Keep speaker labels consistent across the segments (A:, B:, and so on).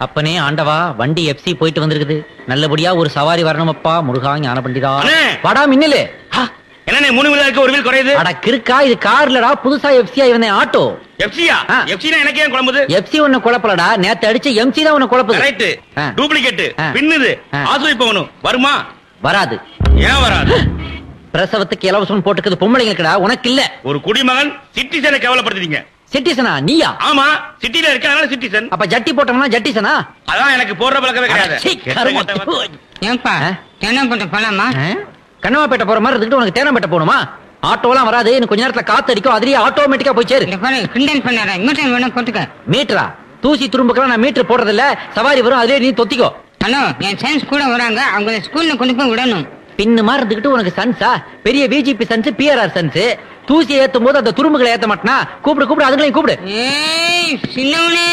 A: அப்பனே ஆண்டவா வண்டி எஃப்சி போயிட்டு வந்திருக்குது நல்லபடியா ஒரு சவாரி வரணுமப்பா முருகா ஞான பண்டிதா
B: அண்ணே!
A: வாடா மின்னலு
B: என்ன மூணு வீலர் இருக்கு ஒரு வீல் குறையுது
A: அட கிறுக்கா இது கார்லடா புதுசா எஃப்சியா இவன் ஆட்டோ
B: எஃப்சியா
A: ஆ.
B: எஃப்சினா எனக்கு ஏன் குழம்புது
A: எஃப்சி உன்னை குழப்பலடா நேத்து அடிச்ச எம்சி தான் உன்னை குழப்புது
B: கரெக்ட்
A: ஆ.
B: டூப்ளிகேட்
A: ஆ.
B: பின்னுது
A: ஆ.
B: ஆசுவை போகணும் வருமா
A: வராது
B: ஏன் வராது
A: பிரசவத்துக்கு இலவசம் போட்டுக்குது பொம்பளைங்களுக்குடா உனக்கு இல்ல
B: ஒரு குடிமகன் சிட்டிசனை கேவலப்படுத்துறீங்க
A: சிட்டிசனா நீயா
B: ஆமா சிட்டில இருக்க அதனால சிட்டிசன்
A: அப்ப ஜட்டி போட்டோம்னா ஜட்டிசனா
B: அதான் எனக்கு போடுற பழக்கமே கிடையாது
A: சீ,
B: கெட்ட
A: கருமம்.
B: கெட்ட வார்த்தை.
C: ஏன்பா
A: ஆ?
C: தென்னம்பட்ட போலாமா
A: ஆ? கண்ணமாப்பேட்டை போற மாதிரி இருந்துட்டு உனக்கு தேனம்பேட்டை போகணுமா ஆட்டோலாம் வராது இன்னும் கொஞ்ச நேரத்துல காத்து அடிக்கும் அதுலயே ஆட்டோமேட்டிக்கா போய் சேரு
C: இந்த பாரு கிண்டல் பண்ணார மீட்டர் வேணா போட்டுக்க
A: மீட்டரா தூசி துரும்புக்கெல்லாம் நான் மீட்டர் போடுறது இல்ல சவாரி வரும் அதுலயே நீ தொத்திக்கோ
C: ஹலோ என் சயின்ஸ் கூட வராங்க அவங்க ஸ்கூல்ல கொண்டு போய் விடணும்
A: பின்னு மாதிரி இருந்துகிட்டு உனக்கு சன்ஸா பெரிய பிஜேபி சன்ஸ் பிஆர்ஆர் சன்ஸ் தூசி ஏத்தும் போது அந்த துரும்புகளை ஏத்த மாட்டனா கூப்பிடு கூப்பிடு அதுங்களையும் கூப்பிடு
C: ஏய் சின்னவனே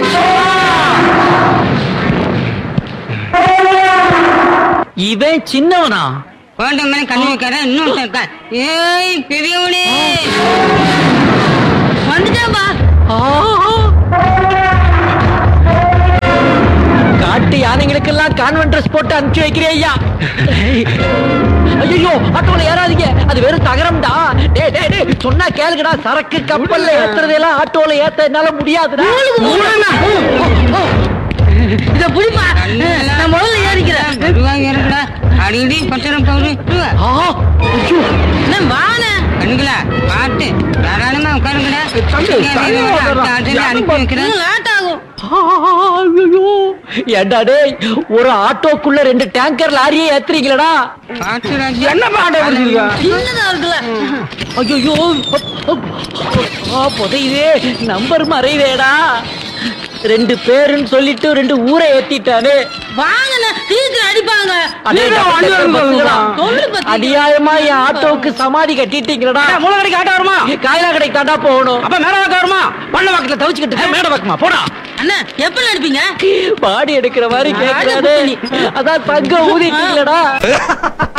A: இவன் சின்னவனா
C: குழந்தை மேல கண்ணு வைக்காத இன்னும் இருக்கா ஏய் பெரியவனே வந்துட்டாப்பா
A: காட்டு யானைகளுக்கெல்லாம் கான்வென்ட் ட்ரெஸ் போட்டு அனுப்பிச்சு வைக்கிறேன் ஐயா ஐயோ ஆட்டோல ஏறாதீங்க அது வெறும் தகரம்டா டேய் டேய் டேய் சொன்னா கேளுங்கடா சரக்கு கப்பல்ல ஏத்துறதெல்லாம் ஆட்டோல ஏத்த என்னால முடியாதுடா
C: இத புடிப்பா நான் முதல்ல ஏறிக்கிறேன் மெதுவா ஏறுங்கடா அடிக்கடி பத்திரம் போகுது
A: ஆ, ஐயோ,
C: என்ன வான கண்ணுங்களா பாட்டு தாராளமா உட்காருங்கடா
A: தம்பி, தம்பி வந்துடுறான்.
C: அனுப்பி வைக்கிறேன் லேட் ஆகும்
A: ஆ, ஐயோ. ஏண்டா டேய் ஒரு ஆட்டோக்குள்ள ரெண்டு டேங்கர் லாரியே ஏத்துறீங்களடா
C: பாட்டு ராஜா
A: என்ன பாடம் இருக்குதுங்க?
C: சின்னதா இருக்குல்ல
A: ஐயோ புதையுதே நம்பர் மறைவேடா ரெண்டு பேருன்னு சொல்லிட்டு ரெண்டு ஊரை ஏத்திட்டானே
C: வாங்கண்ண சீக்கிரம் அடிப்பாங்க
A: அடே, பசங்களா.
C: சொல்லு பத்தி.
A: அநியாயமா என் ஆட்டோவுக்கு சமாதி கட்டிட்டீங்களடா மூல கடைக்கு ஆட்டோ வருமா காயலா கடைக்கு தாண்டா போகணும் அப்ப மேல வாக்க வருமா பண்ண வாக்கத்துல தவிச்சுக்கிட்டு மேட வாக்குமா போடா
C: அண்ணா எப்ப அடிப்பீங்க
A: பாடி எடுக்கிற மாதிரி கேட்கறானே அதான் தங்க ஊதிட்டீங்களடா